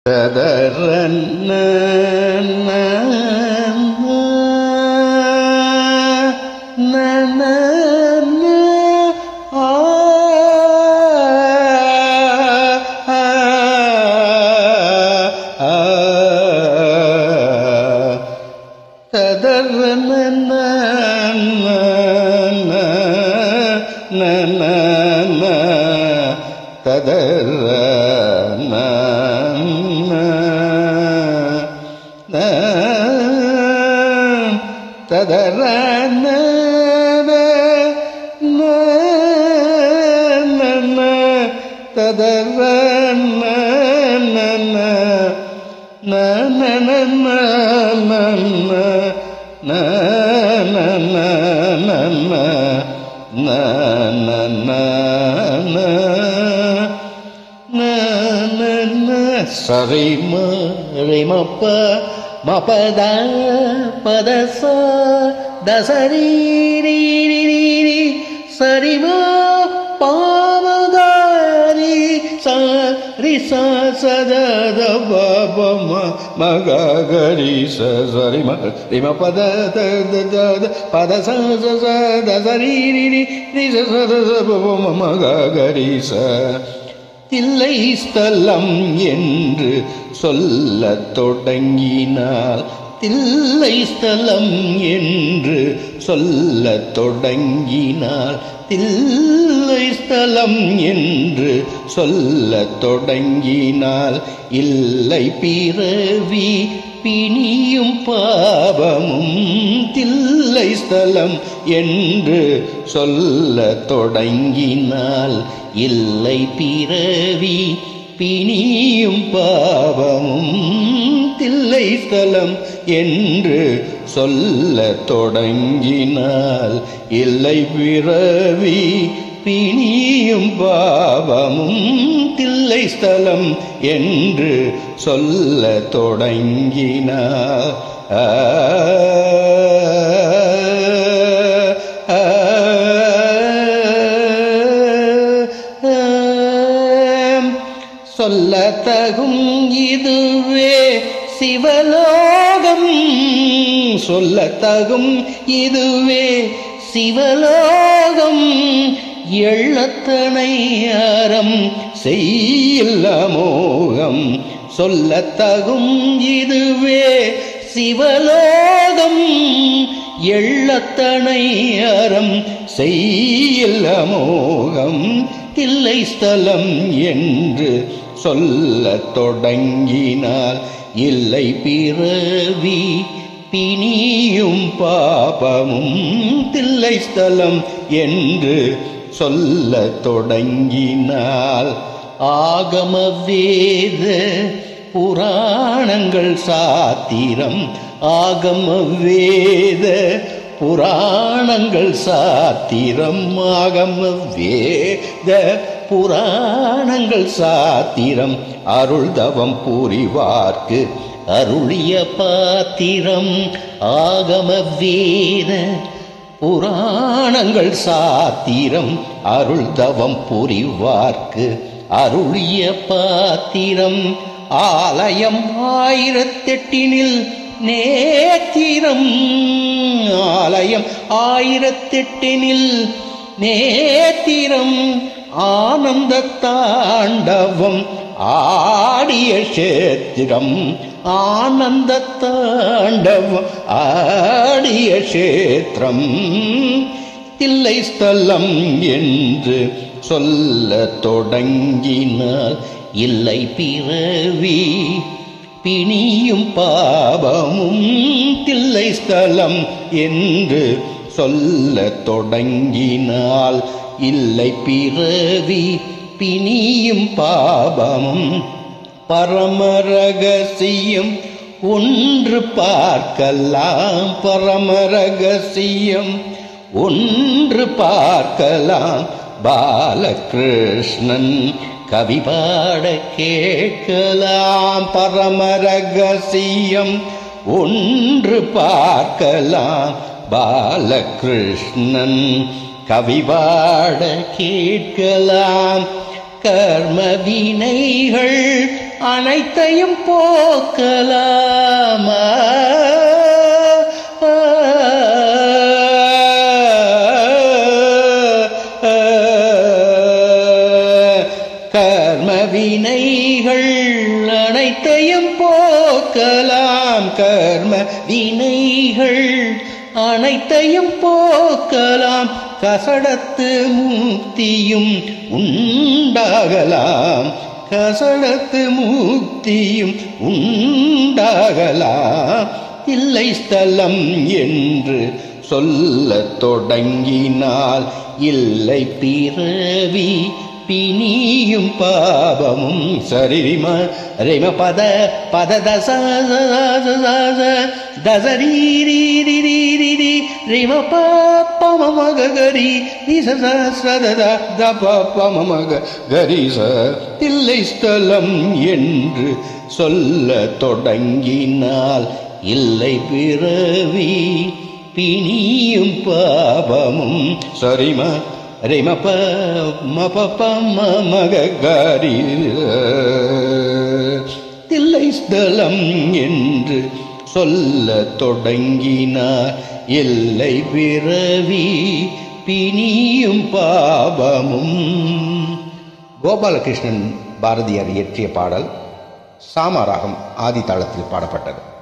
சரி மறை மப்ப மபத பத ச தசரி சரி ம பாமகாரி சரி ச சத பப ம மகரி ச சரி ம ரிம பத த த த த பத ச ச ச தசரி ரி ச ச த ச பப ம மகரி ச இல்லை ஸ்தலம் என்று சொல்லத் தொடங்கினால் தில்லை ஸ்தலம் என்று சொல்லத் தொடங்கினால் தில்லை ஸ்தலம் என்று சொல்லத் தொடங்கினால் இல்லை பிறவி பிணியும் பாவமும் தில்லை ஸ்தலம் என்று சொல்லத் தொடங்கினால் இல்லை பிறவி பிணியும் பாவமும் தில்லை ஸ்தலம் என்று சொல்ல தொடங்கினால் இல்லை பிறவி பிணியும் பாவமும் தில்லை ஸ்தலம் என்று சொல்ல தொடங்கினார் சொல்லத்தகும் இதுவே சிவலோகம் சொல்லத்தகும் இதுவே சிவலோகம் எள்ளத்தனை அறம் செய்யில்ல மோகம் சொல்லத்தகும் இதுவே சிவலோகம் எள்ளத்தனை அறம் செய்யில்ல மோகம் தில்லை ஸ்தலம் என்று சொல்ல தொடங்கினால் இல்லை பிறவி பிணியும் பாபமும் தில்லை ஸ்தலம் என்று சொல்ல தொடங்கினால் ஆகம வேத புராணங்கள் சாத்திரம் ஆகம வேத புராணங்கள் சாத்திரம் ஆகம வேத புராணங்கள் சாத்திரம் அருள் தவம் புரிவார்க்கு அருளிய பாத்திரம் ஆகம வேத புராணங்கள் சாத்திரம் அருள் தவம் புரிவார்க்கு அருளிய பாத்திரம் ஆலயம் ஆயிரத்தெட்டினில் நேத்திரம் ஆலயம் ஆயிரத்தெட்டினில் நேத்திரம் ஆனந்த தாண்டவம் ஆடிய சேத்திரம் ஆனந்த தாண்டவம் ஆடிய சேத்திரம் தில்லை ஸ்தலம் என்று சொல்ல தொடங்கினால் இல்லை பிறவி பிணியும் பாவமும் தில்லை ஸ்தலம் என்று சொல்ல தொடங்கினால் இல்லை பிறவி பிணியும் பாவமும் பரமரகசியம் ஒன்று பார்க்கலாம் பரமரகசியம் ஒன்று பார்க்கலாம் பாலகிருஷ்ணன் கவி பாட கேட்கலாம் பரமரகசியம் ஒன்று பார்க்கலாம் பாலகிருஷ்ணன் கவி பாட கேட்கலாம் கர்ம வினைகள் அனைத்தையும் போக்கலாமா கர்ம வினைகள் அனைத்தையும் போக்கலாம் கர்ம வினைகள் அனைத்தையும் போக்கலாம் கசடத்து முக்தியும் உண்டாகலாம் கசடத்து முக்தியும் உண்டாகலாம் இல்லை ஸ்தலம் என்று சொல்லத் தொடங்கினால் இல்லை பிறவி பிணியும் பாவமும் சரிரிம ரிம பத பத தச தசரீரி ரிம பம மக கரி நிச சத த பம மக கரி ச இல்லை ஸ்தலம் என்று சொல்ல தொடங்கினால் இல்லை பிறவி பிணியும் பாவமும் சரிம ரிம ப ம ப ப ம மக கரி இல்லை ஸ்தலம் என்று சொல்ல தொடங்கினார் இல்லை பிறவி பிணியும் பாவமும் கோபாலகிருஷ்ணன் பாரதியார் இயற்றிய பாடல் சாமாராகம் ஆதி தாளத்தில் பாடப்பட்டது